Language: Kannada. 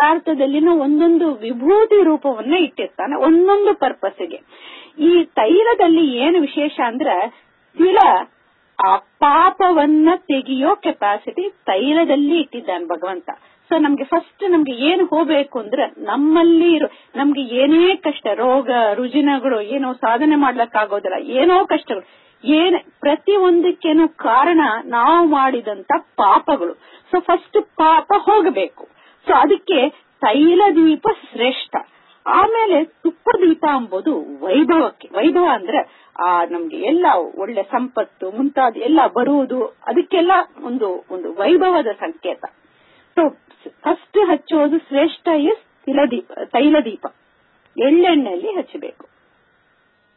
ಪದಾರ್ಥದಲ್ಲಿನೂ ಒಂದೊಂದು ವಿಭೂತಿ ರೂಪವನ್ನ ಇಟ್ಟಿರ್ತಾನೆ ಒಂದೊಂದು ಪರ್ಪಸ್ಗೆ ಈ ತೈಲದಲ್ಲಿ ಏನು ವಿಶೇಷ ಅಂದ್ರೆ ತಿಳ ಆ ಪಾಪವನ್ನ ತೆಗೆಯೋ ಕೆಪಾಸಿಟಿ ತೈಲದಲ್ಲಿ ಇಟ್ಟಿದ್ದಾನೆ ಭಗವಂತ ಸೊ ನಮ್ಗೆ ಫಸ್ಟ್ ನಮ್ಗೆ ಏನು ಹೋಗ್ಬೇಕು ಅಂದ್ರೆ ನಮ್ಮಲ್ಲಿ ಇರೋ ನಮ್ಗೆ ಏನೇ ಕಷ್ಟ ರೋಗ ರುಜಿನಗಳು ಏನೋ ಸಾಧನೆ ಮಾಡ್ಲಕ್ಕಾಗೋದಿಲ್ಲ ಏನೋ ಕಷ್ಟಗಳು ಏನ್ ಪ್ರತಿ ಒಂದಕ್ಕೇನು ಕಾರಣ ನಾವು ಮಾಡಿದಂತ ಪಾಪಗಳು ಸೊ ಫಸ್ಟ್ ಪಾಪ ಹೋಗಬೇಕು ಸೊ ಅದಕ್ಕೆ ತೈಲ ದೀಪ ಶ್ರೇಷ್ಠ ಆಮೇಲೆ ತುಪ್ಪ ದೀಪ ಎಂಬುದು ವೈಭವಕ್ಕೆ ವೈಭವ ಅಂದ್ರೆ ಆ ನಮ್ಗೆ ಎಲ್ಲ ಒಳ್ಳೆ ಸಂಪತ್ತು ಮುಂತಾದ ಎಲ್ಲ ಬರುವುದು ಅದಕ್ಕೆಲ್ಲ ಒಂದು ಒಂದು ವೈಭವದ ಸಂಕೇತ ಸೊ ಫಸ್ಟ್ ಹಚ್ಚೋದು ಶ್ರೇಷ್ಠ ಇಸ್ ತಿಲದೀಪ ತೈಲ ದೀಪ ಎಳ್ಳೆಣ್ಣೆಯಲ್ಲಿ ಹಚ್ಚಬೇಕು